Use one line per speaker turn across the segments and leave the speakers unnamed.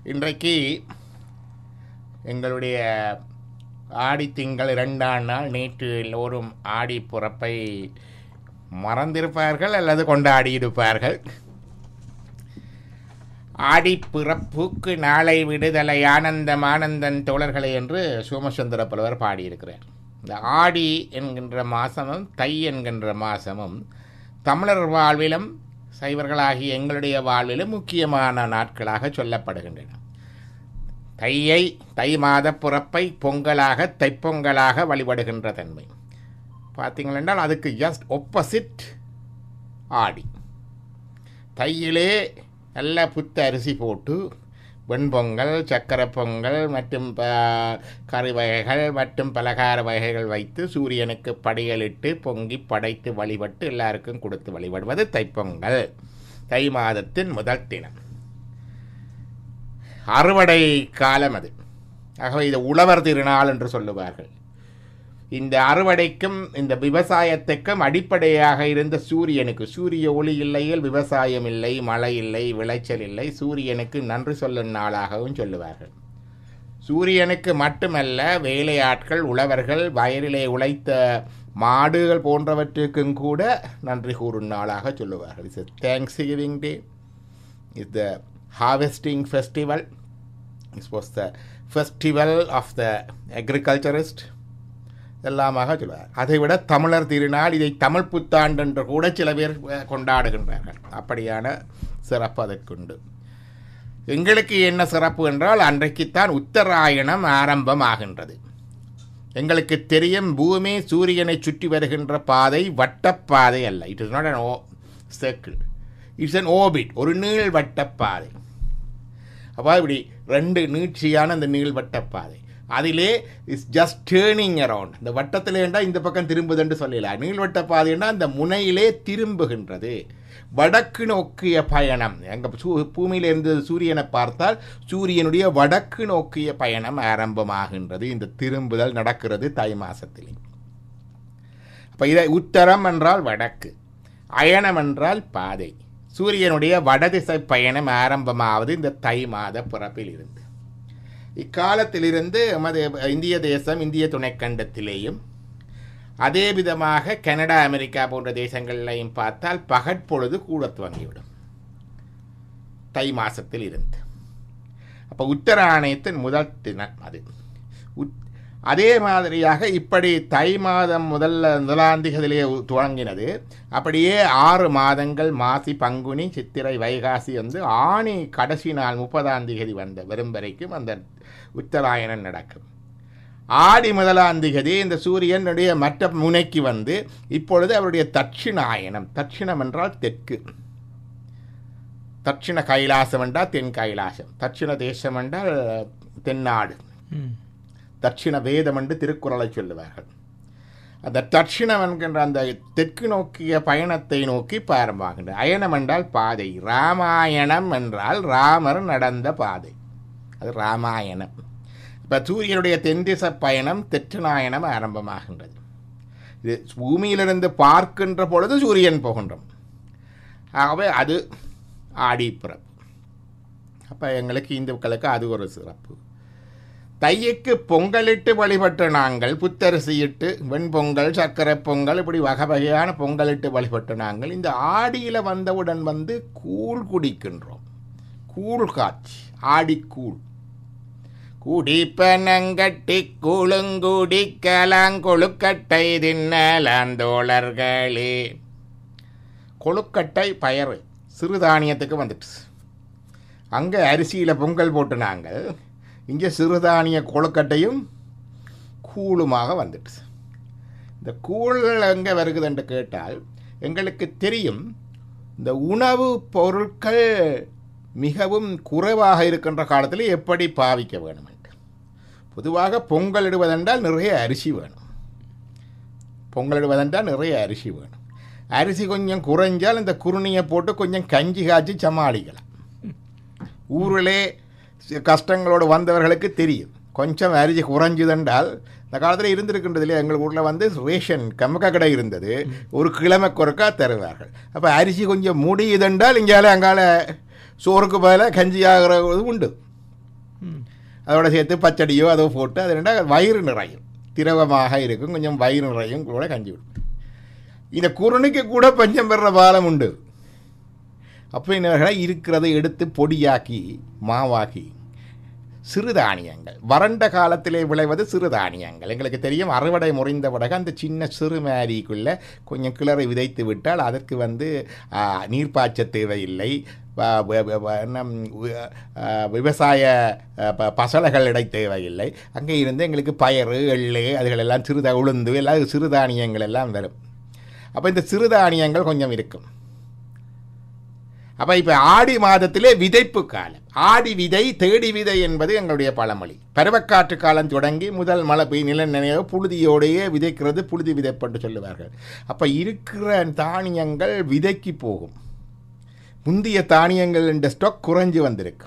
இன்றைக்கு எங்களுடைய ஆடி திங்கள் இரண்டாம் நாள் நேற்று எல்லோரும் ஆடி பிறப்பை மறந்திருப்பார்கள் அல்லது கொண்டாடி இருப்பார்கள் ஆடி பிறப்புக்கு நாளை விடுதலை ஆனந்தம் ஆனந்தன் தோழர்களே என்று சோமசுந்தர புலவர் பாடியிருக்கிறார் இந்த ஆடி என்கின்ற மாசமும் தை என்கின்ற மாசமும் தமிழர் வாழ்விலும் சைவர்களாகிய எங்களுடைய வாழ்விலும் முக்கியமான நாட்களாக சொல்லப்படுகின்றன தையை தை மாத பிறப்பை பொங்கலாக தைப்பொங்கலாக வழிபடுகின்ற தன்மை பார்த்தீங்களென்றால் அதுக்கு ஜஸ்ட் ஒப்போசிட் ஆடி தையிலே நல்ல புத்த அரிசி போட்டு வெண்பொங்கல் சக்கரை பொங்கல் மற்றும் ப- கறி வகைகள் மற்றும் பலகார வகைகள் வைத்து சூரியனுக்கு படையலிட்டு பொங்கி படைத்து வழிபட்டு எல்லாருக்கும் கொடுத்து வழிபடுவது தைப்பொங்கல் தை மாதத்தின் முதல் தினம் அறுவடை காலம் அது ஆகவே இது உழவர் திருநாள் என்று சொல்லுவார்கள் இந்த அறுவடைக்கும் இந்த விவசாயத்துக்கும் அடிப்படையாக இருந்த சூரியனுக்கு சூரிய ஒளி இல்லையில் விவசாயம் இல்லை மழை இல்லை விளைச்சல் இல்லை சூரியனுக்கு நன்றி சொல்லும் நாளாகவும் சொல்லுவார்கள் சூரியனுக்கு மட்டுமல்ல வேலையாட்கள் உழவர்கள் வயலிலே உழைத்த மாடுகள் போன்றவற்றுக்கும் கூட நன்றி கூறும் நாளாக சொல்லுவார்கள் it's thanksgiving day is the harvesting festival is was the festival of the agriculturist எல்லாமாக சொல்லுவார் அதை விட தமிழர் திருநாள் இதை தமிழ் புத்தாண்டு என்று கூட சில பேர் அஹ், கொண்டாடுகின்றார்கள் அப்படியான சிறப்பு அதற்குண்டு எங்களுக்கு என்ன சிறப்பு என்றால் அன்றைக்குத்தான் உத்தராயணம் ஆரம்பமாகின்றது எங்களுக்கு தெரியும் பூமி சூரியனை சுற்றி வருகின்ற பாதை வட்டப்பாதை அல்ல it is not an o circle it's an orbit ஒரு நீள்வட்டப்பாதை அப்போ இப்படி ரெண்டு நீட்சியான அந்த நீள்வட்டப்பாதை அதிலே இஸ் ஜஸ்ட் டேர்னிங் அரவுண்ட் இந்த வட்டத்தில் என்றால் இந்த பக்கம் திரும்புதுன்னு சொல்லலாம் நீள்வட்ட பாதைன்னா அந்த முனையிலே திரும்புகின்றது வடக்கு நோக்கிய பயணம் எங்கள் சூ பூமியில் இருந்து சூரியனை பார்த்தால் சூரியனுடைய வடக்கு நோக்கிய பயணம் ஆரம்பமாகின்றது இந்த திரும்புதல் நடக்கிறது தை மாசத்திலே அப்போ இதை உத்தரம் என்றால் வடக்கு அயனம் என்றால் பாதை சூரியனுடைய வடதிசை பயணம் ஆரம்பமாவது இந்த தை மாத பிறப்பில் இருந்து இக்காலத்திலிருந்து எமது இந்திய தேசம் இந்திய துணைக்கண்டத்திலேயும் அதே விதமாக கனடா அமெரிக்கா போன்ற தேசங்களிலையும் பார்த்தால் பகற்பொழுது கூட துவங்கிவிடும் தை மாசத்தில் இருந்து அப்போ உத்தராயணத்தின் முதல் தினம் அது உத் அதே மாதிரியாக இப்படி தை மாதம் முதல்ல முதலாம் திகதிலே துவங்கினது அப்படியே ஆறு மாதங்கள் மாசி பங்குனி சித்திரை வைகாசி வந்து ஆணி கடைசி நாள் முப்பதாம் திகதி வந்த வரும் வரைக்கும் அந்த உத்தராயணம் நடக்கும் ஆடி முதலாம் திகதி இந்த சூரியனுடைய மற்ற முனைக்கு வந்து இப்பொழுது அவருடைய தட்சிணாயனம் தட்சிணம் என்றால் தெற்கு தட்சிண கைலாசம் என்றால் தென் கைலாசம் தட்சிண தேசம் என்றால் தென்னாடு தட்சிண வேதம் என்று திருக்குறளை சொல்லுவார்கள் அந்த தட்சிணம் என்கின்ற அந்த தெற்கு நோக்கிய பயணத்தை நோக்கி பாரம்பாகின்ற அயனம் என்றால் பாதை ராமாயணம் என்றால் ராமர் நடந்த பாதை அது ராமாயணம் இப்போ சூரியனுடைய தென்திச பயணம் தெற்றுநாயனம் ஆரம்பமாகின்றது இது பூமியிலிருந்து பார்க்கின்ற பொழுது சூரியன் போகின்றோம் ஆகவே அது ஆடி பிறப்பு அப்போ எங்களுக்கு இந்துக்களுக்கு அது ஒரு சிறப்பு தையுக்கு பொங்கலிட்டு வழிபட்ட நாங்கள் புத்தரிசியிட்டு வெண்பொங்கல் சர்க்கரை பொங்கல் இப்படி வகை வகையான பொங்கலிட்டு வழிபட்ட நாங்கள் இந்த ஆடியில் வந்தவுடன் வந்து கூழ் குடிக்கின்றோம் கூழ் காட்சி ஆடிக்கூழ் குடிப்பனங்கட்டி கூழுங்குடி கலாங்கொழுக்கட்டை தின்னலாந்தோழர்களே கொழுக்கட்டை பயறு சிறுதானியத்துக்கு வந்துட்டு அங்கே அரிசியில் பொங்கல் போட்டு நாங்கள் இங்கே சிறுதானிய கொழுக்கட்டையும் கூழுமாக வந்துட்டு இந்த கூழ் எங்கே வருகுதுன்னு கேட்டால் எங்களுக்கு தெரியும் இந்த உணவு பொருட்கள் மிகவும் குறைவாக இருக்கின்ற காலத்தில் எப்படி பாவிக்க வேணும் என்று பொதுவாக பொங்கல் இடுவதென்றால் நிறைய அரிசி வேணும் பொங்கல் இடுவதென்றால் நிறைய அரிசி வேணும் அரிசி கொஞ்சம் குறைஞ்சால் இந்த குருணியை போட்டு கொஞ்சம் கஞ்சி காய்ச்சி சமாளிக்கலாம் ஊரிலே சி- கஷ்டங்களோடு வந்தவர்களுக்கு தெரியும் கொஞ்சம் அரிசி குறைஞ்சுதென்றால் இந்த காலத்தில் இருந்திருக்கின்றது இல்லையா எங்கள் ஊரில் வந்து ரேஷன் கம்மக்க கடை இருந்தது ஒரு கிழமை குறைக்கா தருவார்கள் அப்போ அரிசி கொஞ்சம் முடியுதென்றால் இங்கால அங்கால சோறுக்கு பதிலாக கஞ்சி ஆகிறது உண்டு அதோட சேர்த்து பச்சடியோ அதோ போட்டு அது ரெண்டா வயிறு நிறையும் திரவமாக இருக்கும் கொஞ்சம் வயிறு நிறையும் கூட கஞ்சி விடும் இந்த குருணைக்கு கூட பஞ்சம் பெறுற பாலம் உண்டு அப்போ என்ன இருக்கிறதை எடுத்து பொடியாக்கி மாவாக்கி சிறுதானியங்கள் வறண்ட காலத்திலே விளைவது சிறுதானியங்கள் எங்களுக்கு தெரியும் அறுவடை முறைந்த பிறகு அந்த சின்ன சிறு மேரிக்குள்ளே கொஞ்சம் கிளறி விதைத்து விட்டால் அதற்கு வந்து ஆ, நீர்ப்பாய்ச்ச தேவையில்லை வ- வ- வ- வ- என்ன, வி- ஆ, விவசாய ஆ, ப- பசலைகள் இடை தேவையில்லை அங்கே இருந்து எங்களுக்கு பயறு எள்ளு அதுகளெல்லாம் சிறுதா உளுந்து எல்லாம் சிறுதானியங்கள் எல்லாம் வரும் அப்போ இந்த சிறுதானியங்கள் கொஞ்சம் இருக்கும் அப்போ இப்போ ஆடி மாதத்திலே விதைப்பு காலம் ஆடி விதை தேடி விதை என்பது எங்களுடைய பழமொழி பருவக்காற்று காலம் தொடங்கி முதல் மழை பெய் நில நினைவு புழுதியோடையே விதைக்கிறது புழுதி விதைப்பட்டு சொல்லுவார்கள் அப்போ இருக்கிற தானியங்கள் விதைக்கு போகும் முந்திய தானியங்கள் என்ற ஸ்டாக் குறைஞ்சு வந்திருக்கும்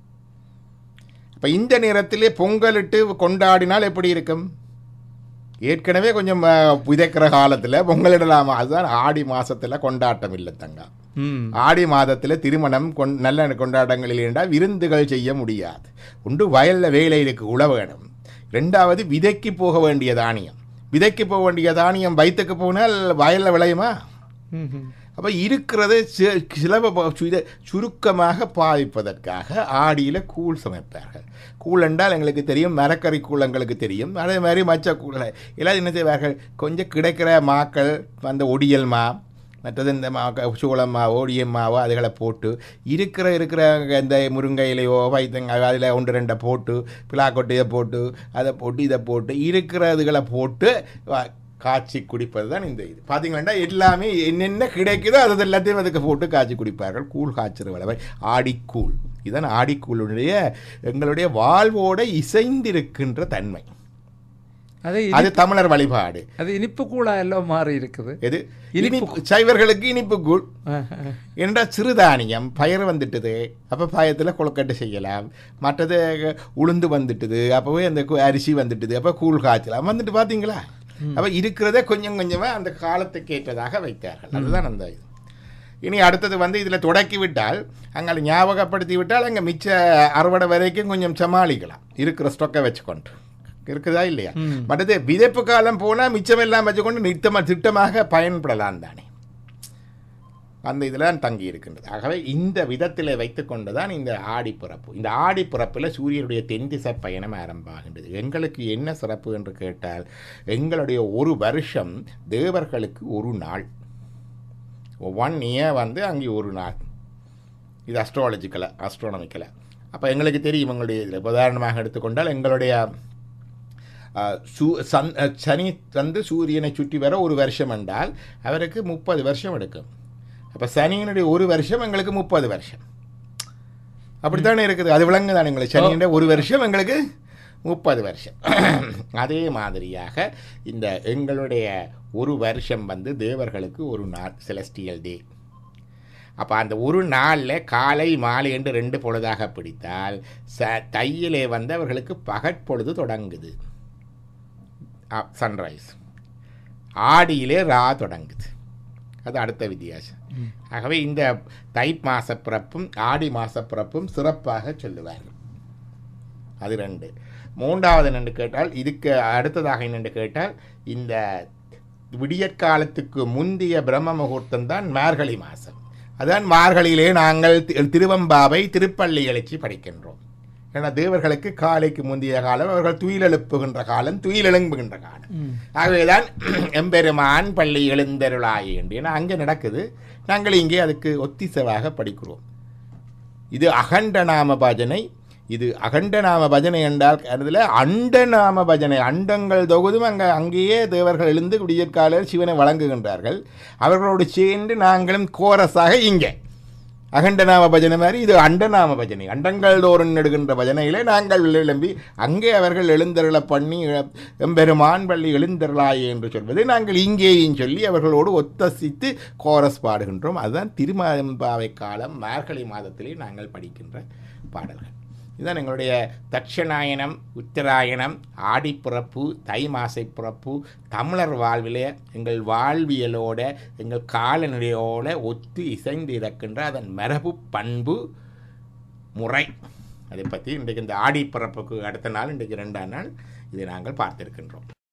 அப்போ இந்த நேரத்திலே பொங்கலிட்டு கொண்டாடினால் எப்படி இருக்கும் ஏற்கனவே கொஞ்சம் அஹ், விதைக்கிற காலத்தில் பொங்கலிடலாமா அதுதான் ஆடி மாசத்துல கொண்டாட்டம் இல்லை தங்கா
ம்
ஆடி மாதத்தில் திருமணம் கொண் நல்ல கொண்டாட்டங்களில் என்றால் விருந்துகள் செய்ய முடியாது ஒன்று வயலில் வேலைக்கு உழ வேணும் ரெண்டாவது விதைக்கு போக வேண்டிய தானியம் விதைக்கு போக வேண்டிய தானியம் வயிற்றுக்கு போனால் வயலில் விளையுமா
ம், ம்.
அப்போ இருக்கிறது சி- சிலப ப- சுத- சுருக்கமாக பாதிப்பதற்காக ஆடியில் கூழ் சமைப்பார்கள் கூழ் என்றால் எங்களுக்கு தெரியும் மரக்கறி கூழ் எங்களுக்கு தெரியும் அதே மாதிரி மச்ச கூழ் எல்லாம் என்ன செய்வார்கள் கொஞ்சம் கிடைக்கிற மாக்கள் அந்த ஒடியல் மா மற்றது இந்த மா க- சோளம் மாவோ ஒடியம் மாவோ அதுகளை போட்டு இருக்கிற இருக்கிற இந்த முருங்கை இலையோ வைத்தங்காய் அதில் ஒன்று ரெண்டை போட்டு பிளாக்கொட்டையை போட்டு அதை போட்டு இதை போட்டு இருக்கிற இதுகளை போட்டு வ- காய்ச்சி குடிப்பது தான் இந்த இது பார்த்தீங்கன்னா எல்லாமே என்னென்ன கிடைக்குதோ அது எல்லாத்தையும் அதுக்கு போட்டு காய்ச்சி குடிப்பார்கள் கூழ் காய்ச்சற வளவை ஆடிக்கூழ் இதுதான் ஆடிக்கூழுடைய எங்களுடைய வாழ்வோட இசைந்திருக்கின்ற தன்மை
அது
அது
இனி-
தமிழர் வழிபாடு
அது இனிப்பு கூழா எல்லாம் மாறி இருக்குது
எது
இனிப்பு
இனிப்பு சைவர்களுக்கு இனிப்பு கூழ்
ஆஹ், ஆஹ்.
என்றால் சிறுதானியம் பயிர் வந்துட்டுது அப்போ பயத்தில் கொழுக்கட்டை செய்யலாம் மற்றது உளுந்து வந்துட்டுது அப்போவே அந்த கு- அரிசி வந்துட்டுது அப்போ கூழ் காய்ச்சலாம் வந்துட்டு பார்த்தீங்களா அப்போ இருக்கிறதே கொஞ்சம் கொஞ்சமாக அந்த காலத்துக்கு ஏற்றதாக வைத்தார்கள் அதுதான் அந்த இது இனி அடுத்தது வந்து இதில் தொடக்கி விட்டால் அங்கே ஞாபகப்படுத்தி விட்டால் அங்கே மிச்ச அறுவடை வரைக்கும் கொஞ்சம் சமாளிக்கலாம் இருக்கிற ஸ்டொக்கை வச்சுக்கொண்டு இருக்குதா இல்லையா
ம்.
மற்றது விதைப்பு காலம் போனால் மிச்சமெல்லாம் வச்சுக்கொண்டு நித்தமாக திட்டமாக பயன்படலாம் தானே அந்த இதில் தான் தங்கி இருக்கின்றது ஆகவே இந்த விதத்தில் வைத்துக்கொண்டு தான் இந்த ஆடிப்பிறப்பு இந்த ஆடிப்பிறப்பில் சூரியனுடைய தென் திசை பயணம் ஆரம்பமாகின்றது எங்களுக்கு என்ன சிறப்பு என்று கேட்டால் எங்களுடைய ஒரு வருஷம் தேவர்களுக்கு ஒரு நாள் ஒன் இயர் வந்து அங்கே ஒரு நாள் இது அஸ்ட்ராலஜிக்கலை அஸ்ட்ரானமிக்கலை அப்போ எங்களுக்கு தெரியும் எங்களுடைய இதில் உதாரணமாக எடுத்துக்கொண்டால் எங்களுடைய அஹ், சூ சன் அஹ், சனி வந்து சூரியனை சுற்றி வர ஒரு வருஷம் என்றால் அவருக்கு முப்பது வருஷம் எடுக்கும் அப்போ சனியினுடைய ஒரு வருஷம் எங்களுக்கு முப்பது வருஷம் அப்படித்தானே இருக்குது அது விளங்குதானே எங்களுக்கு சனியினுடைய ஒரு வருஷம் எங்களுக்கு முப்பது வருஷம் அதே மாதிரியாக இந்த எங்களுடைய ஒரு வருஷம் வந்து தேவர்களுக்கு ஒரு நாள் செலஸ்டியல் டே அப்போ அந்த ஒரு நாளில் காலை மாலை என்று ரெண்டு பொழுதாக பிடித்தால் ச தையிலே வந்து அவர்களுக்கு பகற்பொழுது தொடங்குது சன்ரைஸ் ஆடியிலே ரா தொடங்குது அது அடுத்த வித்தியாசம் ஆகவே இந்த தை மாச பிறப்பும் ஆடி மாச பிறப்பும் சிறப்பாக சொல்லுவார்கள் அது ரெண்டு மூன்றாவது என்னென்று கேட்டால் இதுக்கு அடுத்ததாக என்னென்று கேட்டால் இந்த விடியற்காலத்துக்கு முந்திய பிரம்ம முகூர்த்தம் தான் மார்கழி மாதம் அதான் மார்கழியிலே நாங்கள் தி- திருவம்பாவை திருப்பள்ளி எழுச்சி படிக்கின்றோம் ஏன்னா தேவர்களுக்கு காலைக்கு முந்தைய காலம் அவர்கள் துயில் எழுப்புகின்ற காலம் துயில் எழும்புகின்ற காலம்
ம்.
ஆகவேதான் எம்பெருமான் பள்ளி எழுந்தருளாய் என்று ஏன்னா அங்கே நடக்குது நாங்கள் இங்கே அதுக்கு ஒத்திசவாக படிக்கிறோம் இது அகண்டநாம பஜனை இது அகண்டநாம பஜனை என்றால் அதில் அண்டநாம பஜனை அண்டங்கள் தொகுதும் அங்கே அங்கேயே தேவர்கள் எழுந்து விடியற்காலையில் சிவனை வழங்குகின்றார்கள் அவர்களோடு சேர்ந்து நாங்களும் கோரஸாக இங்கே அகண்டநாம பஜனை மாதிரி இது அண்டநாம பஜனை அண்டங்கள் தோறும் நெடுகின்ற பஜனையிலே நாங்கள் எழும்பி அங்கே அவர்கள் எழுந்தருள பண்ணி எ- எம்பெருமான் பள்ளி எழுந்தருளாயே என்று சொல்வது நாங்கள் இங்கேயும் சொல்லி அவர்களோடு ஒத்தசித்து கோரஸ் பாடுகின்றோம் அதுதான் திருமாம்பாவை காலம் மார்கழி மாதத்திலே நாங்கள் படிக்கின்ற பாடல்கள் இதுதான் எங்களுடைய தட்சநாயனம் உத்தராயணம் ஆடிப்பிறப்பு தை மாசை பிறப்பு தமிழர் வாழ்விலே எங்கள் வாழ்வியலோட எங்கள் காலநிலையோட ஒத்து இசைந்து இருக்கின்ற அதன் மரபு பண்பு முறை அதை பற்றி இன்றைக்கு இந்த ஆடி பிறப்புக்கு அடுத்த நாள் இன்றைக்கு ரெண்டாம் நாள் இதை நாங்கள் பார்த்திருக்கின்றோம்